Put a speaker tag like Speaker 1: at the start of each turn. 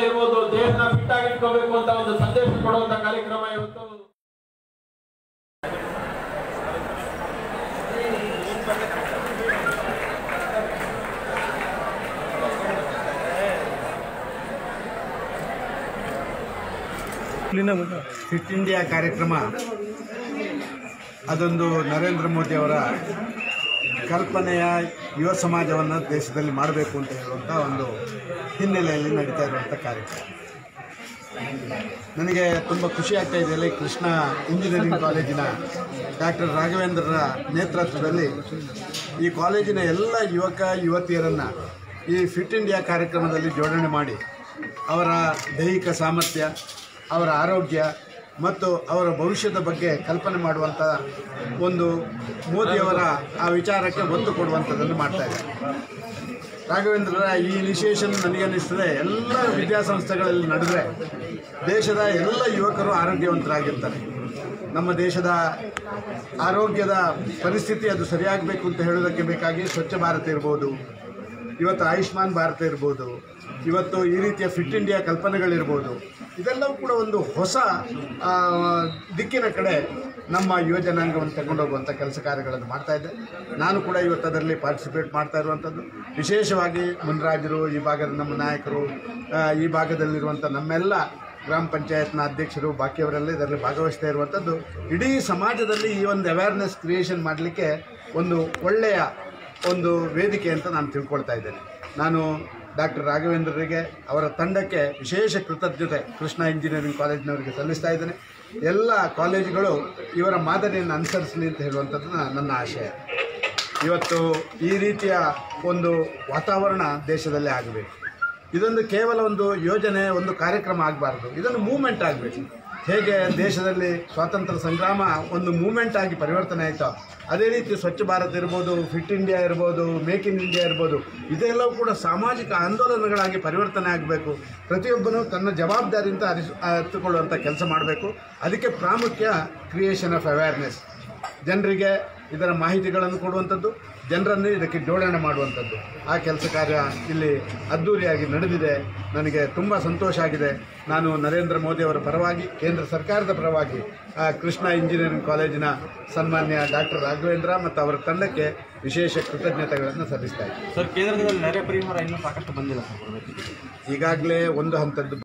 Speaker 1: ಇರ್ಬೋದು ದೇಹನ ಫಿಟ್ಟಾಗಿ ಇಟ್ಕೋಬೇಕು ಅಂತ ಒಂದು ಸಂದೇಶ ಕೊಡುವಂತ ಕಾರ್ಯಕ್ರಮ ಇವತ್ತು
Speaker 2: ಫಿಟ್ ಇಂಡಿಯಾ ಕಾರ್ಯಕ್ರಮ ಅದೊಂದು ನರೇಂದ್ರ ಮೋದಿ ಅವರ ಕಲ್ಪನೆಯ ಯುವ ಸಮಾಜವನ್ನು ದೇಶದಲ್ಲಿ ಮಾಡಬೇಕು ಅಂತ ಹೇಳುವಂಥ ಒಂದು ಹಿನ್ನೆಲೆಯಲ್ಲಿ ನಡೀತಾ ಇರುವಂಥ ಕಾರ್ಯಕ್ರಮ ನನಗೆ ತುಂಬ ಖುಷಿ ಆಗ್ತಾ ಇದೆ ಇಲ್ಲಿ ಕೃಷ್ಣ ಇಂಜಿನಿಯರಿಂಗ್ ಕಾಲೇಜಿನ ಡಾಕ್ಟರ್ ರಾಘವೇಂದ್ರರ ನೇತೃತ್ವದಲ್ಲಿ ಈ ಕಾಲೇಜಿನ ಎಲ್ಲ ಯುವಕ ಯುವತಿಯರನ್ನು ಈ ಫಿಟ್ ಇಂಡಿಯಾ ಕಾರ್ಯಕ್ರಮದಲ್ಲಿ ಜೋಡಣೆ ಮಾಡಿ ಅವರ ದೈಹಿಕ ಸಾಮರ್ಥ್ಯ ಅವರ ಆರೋಗ್ಯ ಮತ್ತು ಅವರ ಭವಿಷ್ಯದ ಬಗ್ಗೆ ಕಲ್ಪನೆ ಮಾಡುವಂಥ ಒಂದು ಮೋದಿಯವರ ಆ ವಿಚಾರಕ್ಕೆ ಒತ್ತು ಕೊಡುವಂಥದ್ದನ್ನು ಮಾಡ್ತಾ ಇದ್ದಾರೆ ರಾಘವೇಂದ್ರರ ಈ ಇನಿಷಿಯೇಷನ್ ನನಗನ್ನಿಸ್ತದೆ ಎಲ್ಲ ವಿದ್ಯಾಸಂಸ್ಥೆಗಳಲ್ಲಿ ನಡೆದರೆ ದೇಶದ ಎಲ್ಲ ಯುವಕರು ಆರೋಗ್ಯವಂತರಾಗಿರ್ತಾರೆ ನಮ್ಮ ದೇಶದ ಆರೋಗ್ಯದ ಪರಿಸ್ಥಿತಿ ಅದು ಸರಿಯಾಗಬೇಕು ಅಂತ ಹೇಳೋದಕ್ಕೆ ಬೇಕಾಗಿ ಸ್ವಚ್ಛ ಭಾರತ ಇರ್ಬೋದು ಇವತ್ತು ಆಯುಷ್ಮಾನ್ ಭಾರತ ಇರ್ಬೋದು ಇವತ್ತು ಈ ರೀತಿಯ ಫಿಟ್ ಇಂಡಿಯಾ ಕಲ್ಪನೆಗಳಿರ್ಬೋದು ಇದೆಲ್ಲವೂ ಕೂಡ ಒಂದು ಹೊಸ ಆ, ದಿಕ್ಕಿನ ಕಡೆ ನಮ್ಮ ಯುವ ಜನಾಂಗವನ್ನು ತಗೊಂಡೋಗುವಂಥ ಕೆಲಸ ಕಾರ್ಯಗಳನ್ನು ಮಾಡ್ತಾ ಇದ್ದೆ ನಾನು ಕೂಡ ಇವತ್ತು ಅದರಲ್ಲಿ ಪಾರ್ಟಿಸಿಪೇಟ್ ಮಾಡ್ತಾ ಇರುವಂಥದ್ದು ವಿಶೇಷವಾಗಿ ಮುನ್ರಾಜರು ಈ ಭಾಗದ ನಮ್ಮ ನಾಯಕರು ಆ, ಈ ಭಾಗದಲ್ಲಿರುವಂಥ ನಮ್ಮೆಲ್ಲ ಗ್ರಾಮ ಪಂಚಾಯತ್ನ ಅಧ್ಯಕ್ಷರು ಬಾಕಿಯವರೆಲ್ಲ ಇದರಲ್ಲಿ ಭಾಗವಹಿಸ್ತಾ ಇರುವಂಥದ್ದು ಇಡೀ ಸಮಾಜದಲ್ಲಿ ಈ ಒಂದು ಅವೇರ್ನೆಸ್ ಕ್ರಿಯೇಷನ್ ಮಾಡಲಿಕ್ಕೆ ಒಂದು ಒಳ್ಳೆಯ ಒಂದು ವೇದಿಕೆ ಅಂತ ನಾನು ತಿಳ್ಕೊಳ್ತಾ ಇದ್ದೇನೆ ನಾನು ಡಾಕ್ಟರ್ ರಾಘವೇಂದ್ರರಿಗೆ ಅವರ ತಂಡಕ್ಕೆ ವಿಶೇಷ ಕೃತಜ್ಞತೆ ಕೃಷ್ಣ ಇಂಜಿನಿಯರಿಂಗ್ ಕಾಲೇಜಿನವರಿಗೆ ಸಲ್ಲಿಸ್ತಾ ಇದ್ದೇನೆ ಎಲ್ಲ ಕಾಲೇಜುಗಳು ಇವರ ಮಾದರಿಯನ್ನು ಅನುಸರಿಸಲಿ ಅಂತ ಹೇಳುವಂಥದ್ದು ನ- ನನ್ನ ಆಶಯ ಇವತ್ತು ಈ ರೀತಿಯ ಒಂದು ವಾತಾವರಣ ದೇಶದಲ್ಲಿ ಆಗಬೇಕು ಇದೊಂದು ಕೇವಲ ಒಂದು ಯೋಜನೆ ಒಂದು ಕಾರ್ಯಕ್ರಮ ಆಗಬಾರ್ದು ಇದೊಂದು ಮೂಮೆಂಟ್ ಆಗಬೇಕು ಹೇಗೆ ದೇಶದಲ್ಲಿ ಸ್ವಾತಂತ್ರ್ಯ ಸಂಗ್ರಾಮ ಒಂದು ಮೂಮೆಂಟ್ ಆಗಿ ಪರಿವರ್ತನೆ ಆಯಿತೋ ಅದೇ ರೀತಿ ಸ್ವಚ್ಛ ಭಾರತ್ ಇರ್ಬೋದು ಫಿಟ್ ಇಂಡಿಯಾ ಇರ್ಬೋದು ಮೇಕ್ ಇನ್ ಇಂಡಿಯಾ ಇರ್ಬೋದು ಇದೆಲ್ಲವೂ ಕೂಡ ಸಾಮಾಜಿಕ ಆಂದೋಲನಗಳಾಗಿ ಪರಿವರ್ತನೆ ಆಗಬೇಕು ಪ್ರತಿಯೊಬ್ಬನು ತನ್ನ ಜವಾಬ್ದಾರಿಯಿಂದ ಅರಿಸ್ ಅರಿತುಕೊಳ್ಳುವಂಥ ಕೆಲಸ ಮಾಡಬೇಕು ಅದಕ್ಕೆ ಪ್ರಾಮುಖ್ಯ ಕ್ರಿಯೇಷನ್ ಆಫ್ ಅವೇರ್ನೆಸ್ ಜನರಿಗೆ ಇದರ ಮಾಹಿತಿಗಳನ್ನು ಕೊಡುವಂಥದ್ದು ಜನರನ್ನು ಇದಕ್ಕೆ ಜೋಡಣೆ ಮಾಡುವಂಥದ್ದು ಆ ಕೆಲಸ ಕಾರ್ಯ ಇಲ್ಲಿ ಅದ್ಧೂರಿಯಾಗಿ ನಡೆದಿದೆ ನನಗೆ ತುಂಬ ಸಂತೋಷ ಆಗಿದೆ ನಾನು ನರೇಂದ್ರ ಮೋದಿ ಅವರ ಪರವಾಗಿ ಕೇಂದ್ರ ಸರ್ಕಾರದ ಪರವಾಗಿ ಆ, ಕೃಷ್ಣ ಇಂಜಿನಿಯರಿಂಗ್ ಕಾಲೇಜಿನ ಸನ್ಮಾನ್ಯ ಡಾಕ್ಟರ್ ರಾಘವೇಂದ್ರ ಮತ್ತು ಅವರ ತಂಡಕ್ಕೆ ವಿಶೇಷ ಕೃತಜ್ಞತೆಗಳನ್ನು ಸಲ್ಲಿಸ್ತಾ ಇದ್ದೀನಿ
Speaker 3: ಸರ್ ಕೇಂದ್ರದಲ್ಲಿ ನೆರೆ ಪರಿಹಾರ ಇನ್ನೂ ಸಾಕಷ್ಟು ಬಂದಿಲ್ಲ ಸರ್ ಕೊಡ್ಬೇಕು
Speaker 2: ಈಗಾಗಲೇ ಒಂದು ಹಂತದ್ದು